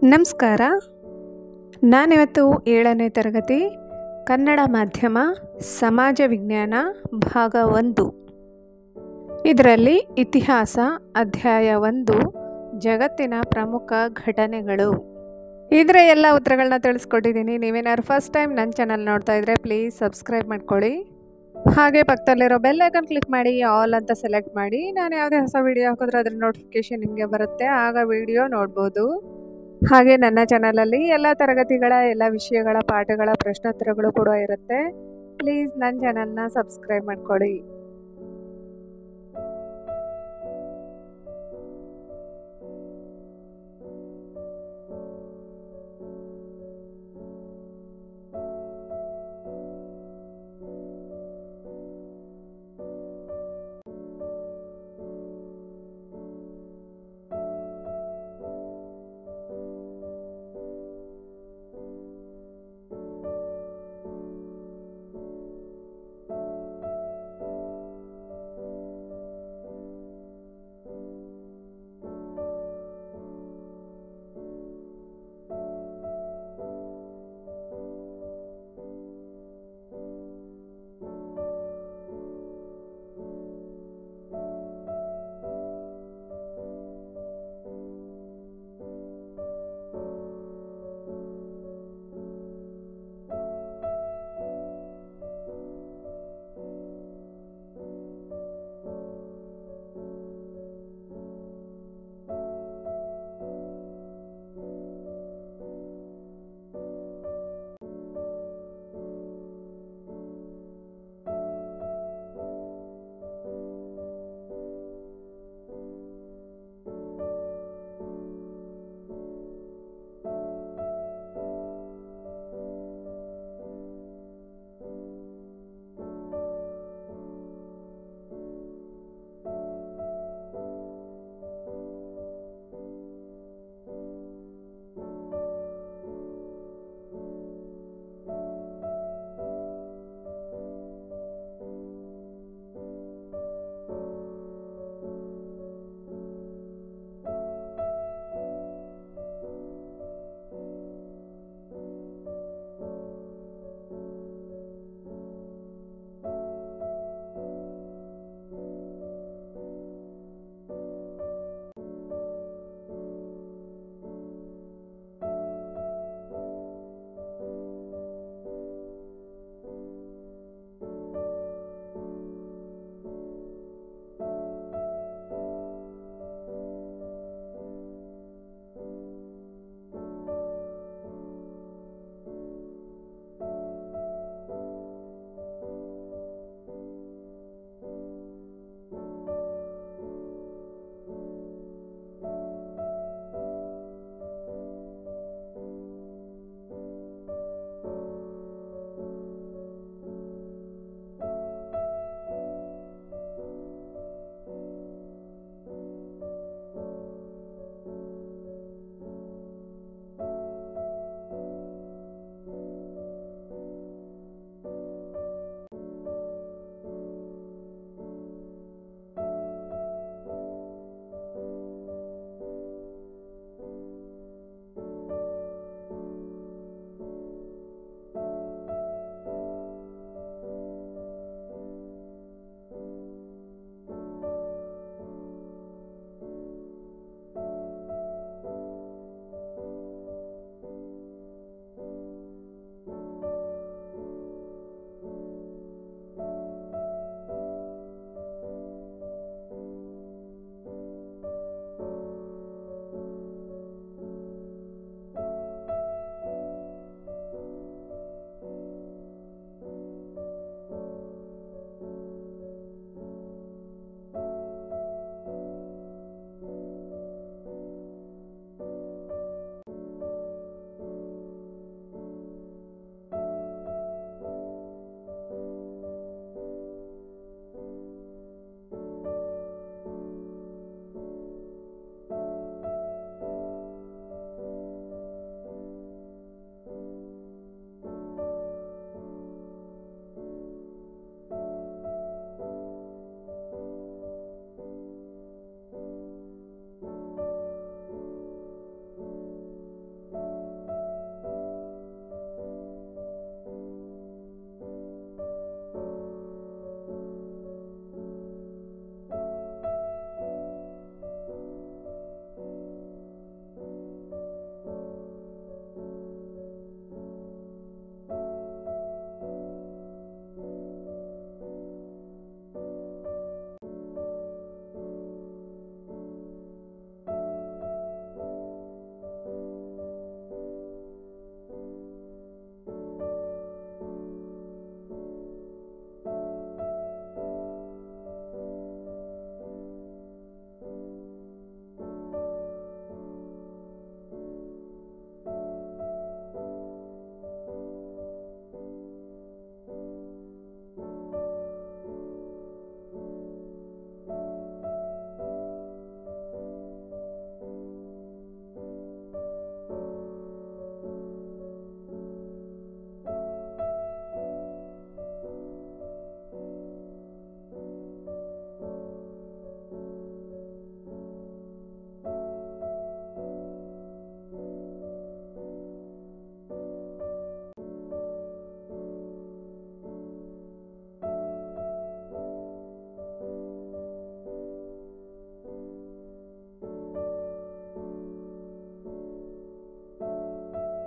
ನಮಸ್ಕಾರ ನಾನಿವತ್ತು ಏಳನೇ ತರಗತಿ ಕನ್ನಡ ಮಾಧ್ಯಮ ಸಮಾಜ ವಿಜ್ಞಾನ ಭಾಗ ಒಂದು ಇದರಲ್ಲಿ ಇತಿಹಾಸ ಅಧ್ಯಾಯ ಒಂದು ಜಗತ್ತಿನ ಪ್ರಮುಖ ಘಟನೆಗಳು ಇದರ ಎಲ್ಲ ಉತ್ತರಗಳನ್ನ ತಿಳಿಸ್ಕೊಟ್ಟಿದ್ದೀನಿ ನೀವೇನಾದ್ರು ಫಸ್ಟ್ ಟೈಮ್ ನನ್ನ ಚಾನಲ್ ನೋಡ್ತಾ ಇದ್ದರೆ ಪ್ಲೀಸ್ ಸಬ್ಸ್ಕ್ರೈಬ್ ಮಾಡ್ಕೊಳ್ಳಿ ಹಾಗೆ ಪಕ್ಕದಲ್ಲಿರೋ ಬೆಲ್ ಐಕನ್ ಕ್ಲಿಕ್ ಮಾಡಿ ಆಲ್ ಅಂತ ಸೆಲೆಕ್ಟ್ ಮಾಡಿ ನಾನು ಯಾವುದೇ ಹೊಸ ವಿಡಿಯೋ ಹಾಕಿದ್ರೆ ಅದ್ರ ನೋಟಿಫಿಕೇಶನ್ ನಿಮಗೆ ಬರುತ್ತೆ ಆಗ ವಿಡಿಯೋ ನೋಡ್ಬೋದು ಹಾಗೆ ನನ್ನ ಚಾನಲಲ್ಲಿ ಎಲ್ಲ ತರಗತಿಗಳ ಎಲ್ಲ ವಿಷಯಗಳ ಪಾಠಗಳ ಪ್ರಶ್ನೋತ್ತರಗಳು ಕೂಡ ಇರುತ್ತೆ ಪ್ಲೀಸ್ ನನ್ನ ಚಾನಲ್ನ ಸಬ್ಸ್ಕ್ರೈಬ್ ಮಾಡ್ಕೊಳ್ಳಿ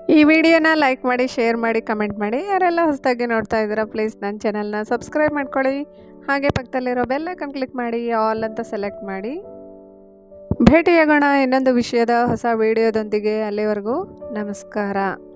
ಈ ವಿಡಿಯೋನ ಲೈಕ್ ಮಾಡಿ ಶೇರ್ ಮಾಡಿ ಕಮೆಂಟ್ ಮಾಡಿ ಯಾರೆಲ್ಲ ಹೊಸದಾಗಿ ನೋಡ್ತಾ ಇದ್ದೀರಾ ಪ್ಲೀಸ್ ನನ್ನ ಚಾನಲ್ನ ಸಬ್ಸ್ಕ್ರೈಬ್ ಮಾಡ್ಕೊಳ್ಳಿ ಹಾಗೆ ಪಕ್ಕದಲ್ಲಿರೋ ಬೆಲ್ಲೈಕನ್ ಕ್ಲಿಕ್ ಮಾಡಿ ಆಲ್ ಅಂತ ಸೆಲೆಕ್ಟ್ ಮಾಡಿ ಭೇಟಿಯಾಗೋಣ ಇನ್ನೊಂದು ವಿಷಯದ ಹೊಸ ವಿಡಿಯೋದೊಂದಿಗೆ ಅಲ್ಲಿವರೆಗೂ ನಮಸ್ಕಾರ